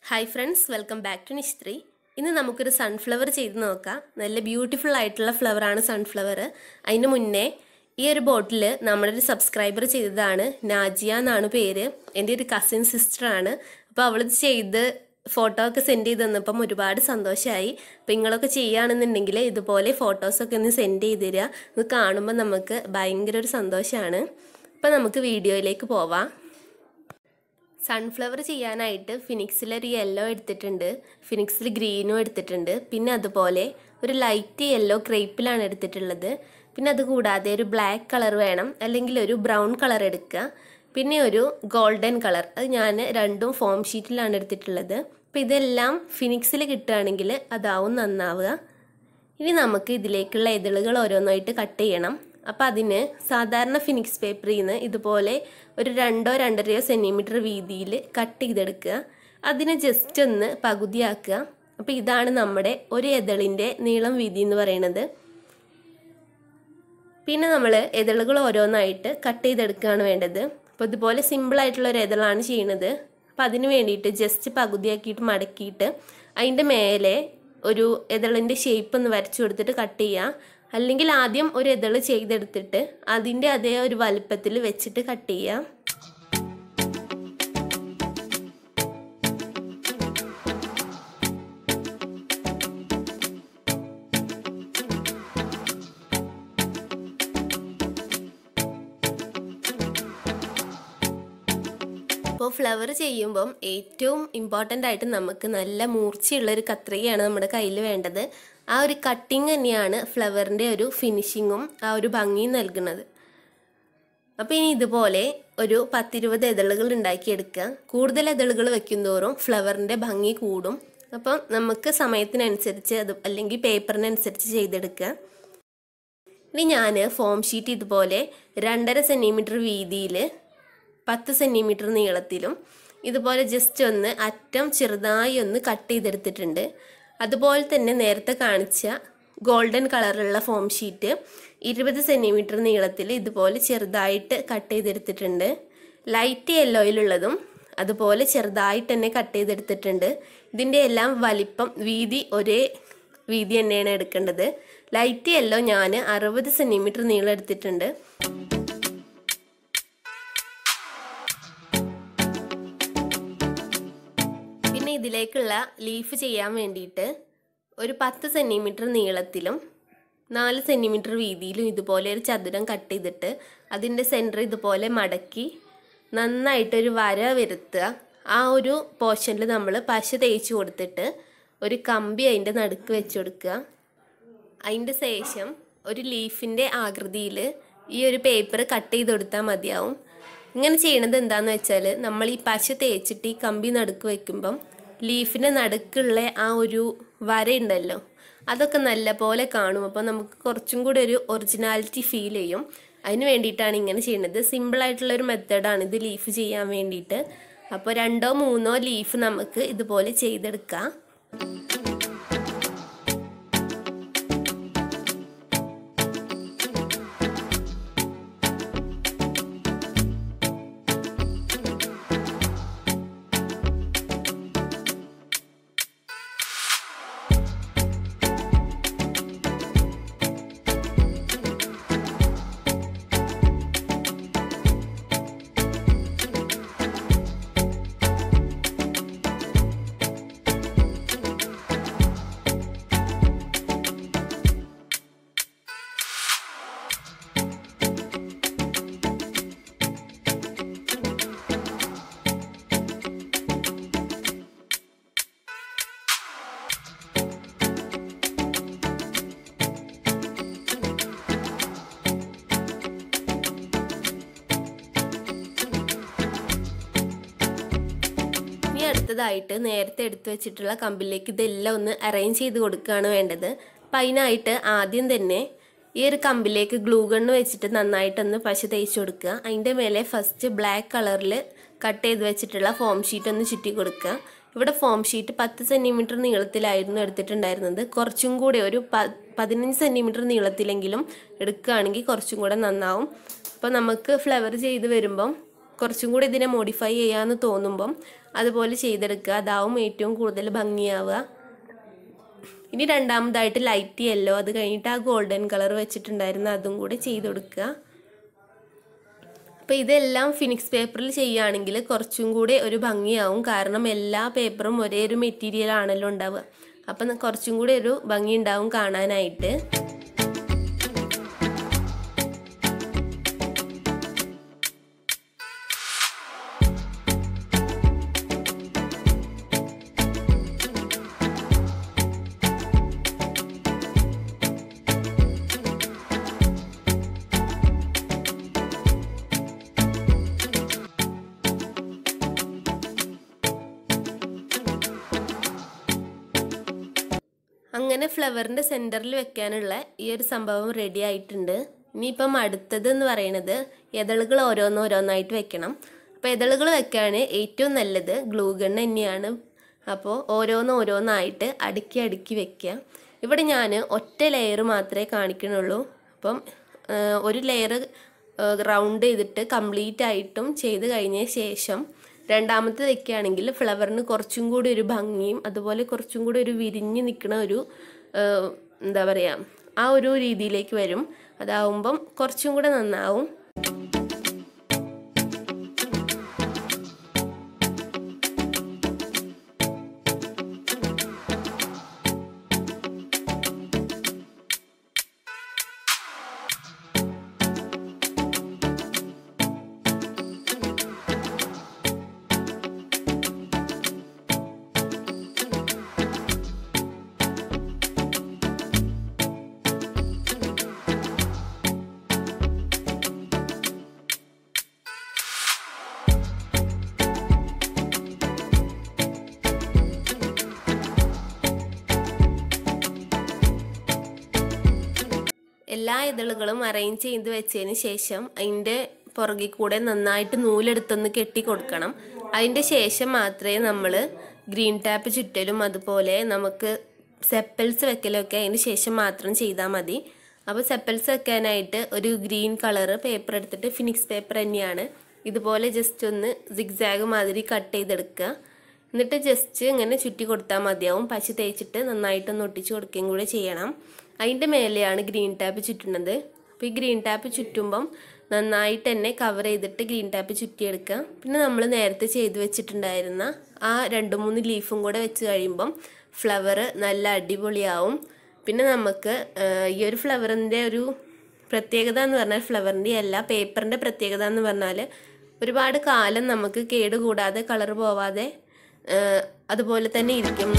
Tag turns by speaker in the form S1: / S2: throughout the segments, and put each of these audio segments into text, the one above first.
S1: hi friends welcome back to നിശ്ത്രി ഇന്ന് നമുക്കൊരു സൺഫ്ലവർ ചെയ്ത് നോക്കാം നല്ല ബ്യൂട്ടിഫുൾ ആയിട്ടുള്ള ഫ്ലവറാണ് സൺഫ്ലവർ അതിന് മുന്നേ ഈ ഒരു ബോട്ടിൽ നമ്മുടെ ഒരു സബ്സ്ക്രൈബർ ചെയ്തതാണ് നാജിയ എന്നാണ് പേര് എൻ്റെ ഒരു കസിൻ സിസ്റ്ററാണ് അപ്പോൾ അവളിത് ചെയ്ത് ഫോട്ടോ ഒക്കെ സെൻഡ് ചെയ്ത് തന്നപ്പം ഒരുപാട് സന്തോഷമായി അപ്പോൾ നിങ്ങളൊക്കെ ചെയ്യുകയാണെന്നുണ്ടെങ്കിൽ ഇതുപോലെ ഫോട്ടോസൊക്കെ ഒന്ന് സെൻഡ് ചെയ്ത് തരിക ഇത് കാണുമ്പോൾ നമുക്ക് ഭയങ്കര ഒരു സന്തോഷമാണ് അപ്പോൾ നമുക്ക് വീഡിയോയിലേക്ക് പോവാം സൺഫ്ലവർ ചെയ്യാനായിട്ട് ഫിനിക്സിൽ ഒരു യെല്ലോ എടുത്തിട്ടുണ്ട് ഫിനിക്സിൽ ഗ്രീനും എടുത്തിട്ടുണ്ട് പിന്നെ അതുപോലെ ഒരു ലൈറ്റ് യെല്ലോ ക്രേപ്പിലാണ് എടുത്തിട്ടുള്ളത് പിന്നെ അത് കൂടാതെ ഒരു ബ്ലാക്ക് കളർ വേണം അല്ലെങ്കിൽ ഒരു ബ്രൗൺ കളർ എടുക്കുക പിന്നെ ഒരു ഗോൾഡൻ കളർ അത് ഞാൻ രണ്ടും ഫോം ഷീറ്റിലാണ് എടുത്തിട്ടുള്ളത് അപ്പോൾ ഇതെല്ലാം ഫിനിക്സിൽ കിട്ടുകയാണെങ്കിൽ അതാവും നന്നാവുക ഇനി നമുക്ക് ഇതിലേക്കുള്ള ഇതളുകൾ ഓരോന്നായിട്ട് കട്ട് ചെയ്യണം അപ്പോൾ അതിന് സാധാരണ ഫിനിക്സ് പേപ്പറിൽ നിന്ന് ഇതുപോലെ ഒരു രണ്ടോ രണ്ടരയോ സെൻറ്റിമീറ്റർ വീതിയിൽ കട്ട് ചെയ്തെടുക്കുക അതിനെ ജസ്റ്റ് ഒന്ന് പകുതിയാക്കുക അപ്പോൾ ഇതാണ് നമ്മുടെ ഒരു എതളിൻ്റെ നീളം വീതി എന്ന് പറയുന്നത് പിന്നെ നമ്മൾ എതളുകൾ ഓരോന്നായിട്ട് കട്ട് ചെയ്തെടുക്കുകയാണ് വേണ്ടത് അപ്പോൾ ഇതുപോലെ സിമ്പിളായിട്ടുള്ള ഒരു എതളാണ് ചെയ്യുന്നത് അപ്പോൾ അതിന് വേണ്ടിയിട്ട് ജസ്റ്റ് പകുതിയാക്കിയിട്ട് മടക്കിയിട്ട് അതിൻ്റെ മേലെ ഒരു എതളിൻ്റെ ഷേപ്പ് ഒന്ന് വരച്ചു കൊടുത്തിട്ട് കട്ട് ചെയ്യുക അല്ലെങ്കിൽ ആദ്യം ഒരു എതള് ചെയ്തെടുത്തിട്ട് അതിൻ്റെ അതേ ഒരു വലുപ്പത്തിൽ വെച്ചിട്ട് കട്ട് ചെയ്യുക അപ്പോൾ ഫ്ലവർ ചെയ്യുമ്പം ഏറ്റവും ഇമ്പോർട്ടൻ്റ് ആയിട്ട് നമുക്ക് നല്ല മൂർച്ചയുള്ള ഒരു കത്രികയാണ് നമ്മുടെ കയ്യിൽ വേണ്ടത് ആ ഒരു കട്ടിങ് തന്നെയാണ് ഫ്ലവറിൻ്റെ ഒരു ഫിനിഷിങ്ങും ആ ഒരു ഭംഗിയും നൽകുന്നത് അപ്പോൾ ഇനി ഇതുപോലെ ഒരു പത്തിരുപത് ഇതളുകൾ ഉണ്ടാക്കിയെടുക്കുക കൂടുതൽ ഇതളുകൾ വെക്കുന്തോറും ഫ്ലവറിൻ്റെ ഭംഗി കൂടും അപ്പം നമുക്ക് സമയത്തിനനുസരിച്ച് അത് അല്ലെങ്കിൽ പേപ്പറിനനുസരിച്ച് ചെയ്തെടുക്കുക ഇനി ഞാൻ ഫോം ഷീറ്റ് ഇതുപോലെ രണ്ടര സെൻറ്റിമീറ്റർ വീതിയിൽ പത്ത് സെൻറ്റിമീറ്റർ നീളത്തിലും ഇതുപോലെ ജസ്റ്റ് ഒന്ന് അറ്റം ചെറുതായി ഒന്ന് കട്ട് ചെയ്തെടുത്തിട്ടുണ്ട് അതുപോലെ തന്നെ നേരത്തെ കാണിച്ച ഗോൾഡൻ കളറുള്ള ഫോം ഷീറ്റ് ഇരുപത് സെൻറ്റിമീറ്റർ നീളത്തിൽ ഇതുപോലെ ചെറുതായിട്ട് കട്ട് ചെയ്തെടുത്തിട്ടുണ്ട് ലൈറ്റ് യെല്ലോയിലുള്ളതും അതുപോലെ ചെറുതായിട്ട് തന്നെ കട്ട് ചെയ്തെടുത്തിട്ടുണ്ട് ഇതിൻ്റെ എല്ലാം വലിപ്പം വീതി ഒരേ വീതി തന്നെയാണ് എടുക്കേണ്ടത് ലൈറ്റ് യെല്ലോ ഞാൻ അറുപത് സെൻറ്റിമീറ്റർ നീളം എടുത്തിട്ടുണ്ട് പിന്നെ ഇതിലേക്കുള്ള ലീഫ് ചെയ്യാൻ വേണ്ടിയിട്ട് ഒരു പത്ത് സെൻറ്റിമീറ്റർ നീളത്തിലും നാല് സെൻറ്റിമീറ്റർ വീതിയിലും ഇതുപോലെ ഒരു ചതുരം കട്ട് ചെയ്തിട്ട് അതിൻ്റെ സെൻറ്റർ ഇതുപോലെ മടക്കി നന്നായിട്ടൊരു വര വരുത്തുക ആ ഒരു പോർഷനിൽ നമ്മൾ പശ തേച്ച് കൊടുത്തിട്ട് ഒരു കമ്പി അതിൻ്റെ നടുക്ക് വെച്ച് കൊടുക്കുക അതിൻ്റെ ശേഷം ഒരു ലീഫിൻ്റെ ആകൃതിയിൽ ഈ ഒരു പേപ്പർ കട്ട് ചെയ്ത് കൊടുത്താൽ മതിയാവും ഇങ്ങനെ ചെയ്യണത് എന്താന്ന് വെച്ചാൽ നമ്മൾ ഈ പശ തേച്ചിട്ട് ഈ കമ്പി നടുക്ക് വെക്കുമ്പം ലീഫിൻ്റെ നടുക്കുള്ള ആ ഒരു വരയുണ്ടല്ലോ അതൊക്കെ നല്ല പോലെ കാണും അപ്പോൾ നമുക്ക് കുറച്ചും കൂടി ഒരു ഒറിജിനാലിറ്റി ഫീൽ ചെയ്യും അതിന് വേണ്ടിയിട്ടാണ് ഇങ്ങനെ ചെയ്യുന്നത് സിമ്പിളായിട്ടുള്ള ഒരു മെത്തേഡാണ് ഇത് ലീഫ് ചെയ്യാൻ വേണ്ടിയിട്ട് അപ്പോൾ രണ്ടോ മൂന്നോ ലീഫ് നമുക്ക് ഇതുപോലെ ചെയ്തെടുക്കാം ഇനി അടുത്തതായിട്ട് നേരത്തെ എടുത്തു വെച്ചിട്ടുള്ള കമ്പിലേക്ക് ഇതെല്ലാം ഒന്ന് അറേഞ്ച് ചെയ്ത് കൊടുക്കുകയാണ് വേണ്ടത് അപ്പം അതിനായിട്ട് ആദ്യം തന്നെ ഈ ഒരു കമ്പിലേക്ക് ഗ്ലൂ ഗണ്ണ് വെച്ചിട്ട് നന്നായിട്ടൊന്ന് പശ തേച്ച് കൊടുക്കുക അതിൻ്റെ മേലെ ഫസ്റ്റ് ബ്ലാക്ക് കളറിൽ കട്ട് ചെയ്ത് വെച്ചിട്ടുള്ള ഫോം ഷീറ്റ് ഒന്ന് ചുറ്റി കൊടുക്കുക ഇവിടെ ഫോം ഷീറ്റ് പത്ത് സെൻറ്റിമീറ്റർ നീളത്തിലായിരുന്നു എടുത്തിട്ടുണ്ടായിരുന്നത് കുറച്ചും കൂടി ഒരു പ പതിനഞ്ച് സെൻറ്റിമീറ്റർ നീളത്തിലെങ്കിലും എടുക്കുകയാണെങ്കിൽ കുറച്ചും കൂടെ നന്നാവും അപ്പോൾ നമുക്ക് ഫ്ലവർ ചെയ്ത് വരുമ്പം കുറച്ചും കൂടി ഇതിനെ മോഡിഫൈ ചെയ്യാമെന്ന് തോന്നുമ്പം അതുപോലെ ചെയ്തെടുക്കുക അതാവും ഏറ്റവും കൂടുതൽ ഭംഗിയാവുക ഇനി രണ്ടാമതായിട്ട് ലൈറ്റ് യെല്ലോ അത് കഴിഞ്ഞിട്ട് ആ ഗോൾഡൻ കളർ വെച്ചിട്ടുണ്ടായിരുന്ന അതും കൂടി ചെയ്ത് കൊടുക്കുക അപ്പോൾ ഇതെല്ലാം ഫിനിക്സ് പേപ്പറിൽ ചെയ്യുകയാണെങ്കിൽ കുറച്ചും കൂടി ഒരു ഭംഗിയാവും കാരണം എല്ലാ പേപ്പറും ഒരേ ഒരു മെറ്റീരിയൽ ആണല്ലോ ഉണ്ടാവുക അപ്പം കുറച്ചും കൂടി ഒരു ഭംഗി ഉണ്ടാവും കാണാനായിട്ട് അങ്ങനെ ഫ്ലവറിൻ്റെ സെൻറ്ററിൽ വെക്കാനുള്ള ഈ ഒരു സംഭവം റെഡി ആയിട്ടുണ്ട് ഇനിയിപ്പം അടുത്തത് എന്ന് പറയുന്നത് എതളുകൾ ഓരോന്നോരോന്നായിട്ട് വെക്കണം അപ്പോൾ എതളുകൾ വെക്കാൻ ഏറ്റവും നല്ലത് ഗ്ലൂ ഗൺ തന്നെയാണ് അപ്പോൾ ഓരോന്ന് ഓരോന്നായിട്ട് അടുക്കി അടുക്കി വെക്കുക ഇവിടെ ഞാൻ ഒറ്റ ലെയർ മാത്രമേ കാണിക്കണുള്ളൂ അപ്പം ഒരു ലെയർ റൗണ്ട് ചെയ്തിട്ട് കംപ്ലീറ്റ് ആയിട്ടും ചെയ്ത് കഴിഞ്ഞ ശേഷം രണ്ടാമത്തെ വെക്കുകയാണെങ്കിൽ ഫ്ലവറിന് കുറച്ചും കൂടി ഒരു ഭംഗിയും അതുപോലെ കുറച്ചും കൂടി ഒരു വിരിഞ്ഞ് നിൽക്കുന്ന ഒരു എന്താ പറയുക ആ ഒരു രീതിയിലേക്ക് വരും അതാവുമ്പം കുറച്ചും കൂടെ നന്നാവും എല്ലാ ഇതളുകളും അറേഞ്ച് ചെയ്ത് വെച്ചതിന് ശേഷം അതിൻ്റെ പുറകിൽ കൂടെ നന്നായിട്ട് നൂലെടുത്തൊന്ന് കെട്ടി കൊടുക്കണം അതിൻ്റെ ശേഷം മാത്രമേ നമ്മൾ ഗ്രീൻ ടാപ്പ് ചുറ്റലും അതുപോലെ നമുക്ക് സെപ്പൽസ് വെക്കലൊക്കെ അതിന് ശേഷം മാത്രം ചെയ്താൽ മതി അപ്പോൾ സെപ്പൽസ് വെക്കാനായിട്ട് ഒരു ഗ്രീൻ കളറ് പേപ്പർ എടുത്തിട്ട് ഫിനിക്സ് പേപ്പർ തന്നെയാണ് ഇതുപോലെ ജസ്റ്റ് ഒന്ന് സിഗ്സാഗ് മാതിരി കട്ട് ചെയ്തെടുക്കുക എന്നിട്ട് ജസ്റ്റ് ഇങ്ങനെ ചുറ്റി കൊടുത്താൽ മതിയാവും പശ തേച്ചിട്ട് നന്നായിട്ടൊന്ന് ഒട്ടിച്ച് കൊടുക്കുകയും കൂടെ ചെയ്യണം അതിൻ്റെ മേലെയാണ് ഗ്രീൻ ടാപ്പ് ചുറ്റുന്നത് അപ്പോൾ ഈ ഗ്രീൻ ടാപ്പ് ചുറ്റുമ്പം നന്നായിട്ട് തന്നെ കവർ ചെയ്തിട്ട് ഗ്രീൻ ടാപ്പ് ചുറ്റിയെടുക്കുക പിന്നെ നമ്മൾ നേരത്തെ ചെയ്തു വെച്ചിട്ടുണ്ടായിരുന്ന ആ രണ്ട് മൂന്ന് ലീഫും കൂടെ വെച്ച് കഴിയുമ്പം ഫ്ലവർ നല്ല അടിപൊളിയാവും പിന്നെ നമുക്ക് ഈ ഒരു ഫ്ലവറിൻ്റെ ഒരു പ്രത്യേകത എന്ന് പറഞ്ഞാൽ ഫ്ലവറിൻ്റെ അല്ല പേപ്പറിൻ്റെ പ്രത്യേകത എന്ന് പറഞ്ഞാൽ ഒരുപാട് കാലം നമുക്ക് കേട് കൂടാതെ കളർ പോവാതെ അതുപോലെ തന്നെ ഇരിക്കും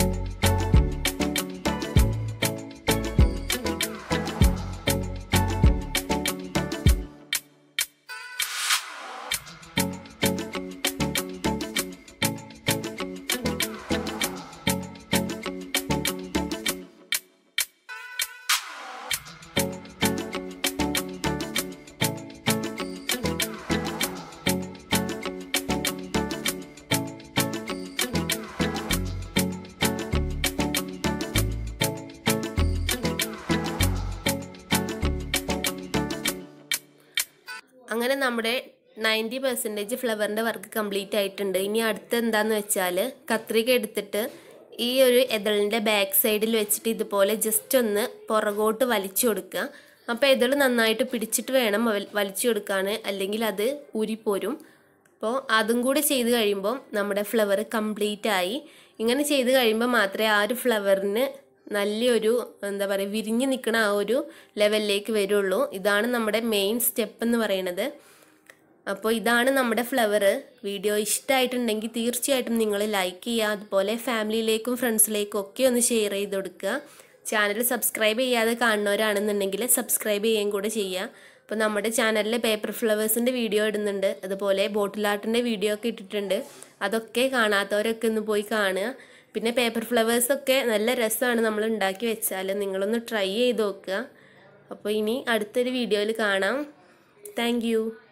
S1: അങ്ങനെ നമ്മുടെ നയൻറ്റി പെർസെൻറ്റേജ് ഫ്ലവറിൻ്റെ വർക്ക് കംപ്ലീറ്റ് ആയിട്ടുണ്ട് ഇനി അടുത്ത് എന്താന്ന് വെച്ചാൽ കത്രിക എടുത്തിട്ട് ഈ ഒരു എതളിൻ്റെ ബാക്ക് സൈഡിൽ വെച്ചിട്ട് ഇതുപോലെ ജസ്റ്റ് ഒന്ന് പുറകോട്ട് വലിച്ചു കൊടുക്കുക അപ്പോൾ എതൾ നന്നായിട്ട് പിടിച്ചിട്ട് വേണം വലിച്ചു കൊടുക്കാൻ അല്ലെങ്കിൽ അത് ഊരിപ്പോരും അപ്പോൾ അതും കൂടി ചെയ്ത് കഴിയുമ്പോൾ നമ്മുടെ ഫ്ലവർ കംപ്ലീറ്റ് ആയി ഇങ്ങനെ ചെയ്ത് കഴിയുമ്പോൾ മാത്രമേ ആ ഒരു ഫ്ലവറിന് നല്ലൊരു എന്താ പറയുക വിരിഞ്ഞ് നിൽക്കുന്ന ആ ഒരു ലെവലിലേക്ക് വരുള്ളൂ ഇതാണ് നമ്മുടെ മെയിൻ സ്റ്റെപ്പ് എന്ന് പറയുന്നത് അപ്പോൾ ഇതാണ് നമ്മുടെ ഫ്ലവർ വീഡിയോ ഇഷ്ടമായിട്ടുണ്ടെങ്കിൽ തീർച്ചയായിട്ടും നിങ്ങൾ ലൈക്ക് ചെയ്യുക അതുപോലെ ഫാമിലിയിലേക്കും ഫ്രണ്ട്സിലേക്കും ഒക്കെ ഒന്ന് ഷെയർ ചെയ്ത് കൊടുക്കുക ചാനൽ സബ്സ്ക്രൈബ് ചെയ്യാതെ കാണുന്നവരാണെന്നുണ്ടെങ്കിൽ സബ്സ്ക്രൈബ് ചെയ്യുകയും കൂടെ ചെയ്യുക അപ്പോൾ നമ്മുടെ ചാനലിൽ പേപ്പർ ഫ്ലവേഴ്സിൻ്റെ വീഡിയോ ഇടുന്നുണ്ട് അതുപോലെ ബോട്ടിൽ ആർട്ടിൻ്റെ വീഡിയോ ഒക്കെ ഇട്ടിട്ടുണ്ട് അതൊക്കെ കാണാത്തവരൊക്കെ ഒന്ന് പോയി കാണുക പിന്നെ പേപ്പർ ഫ്ലവേഴ്സൊക്കെ നല്ല രസമാണ് നമ്മൾ ഉണ്ടാക്കി വെച്ചാൽ നിങ്ങളൊന്ന് ട്രൈ ചെയ്ത് നോക്കുക അപ്പോൾ ഇനി അടുത്തൊരു വീഡിയോയിൽ കാണാം താങ്ക്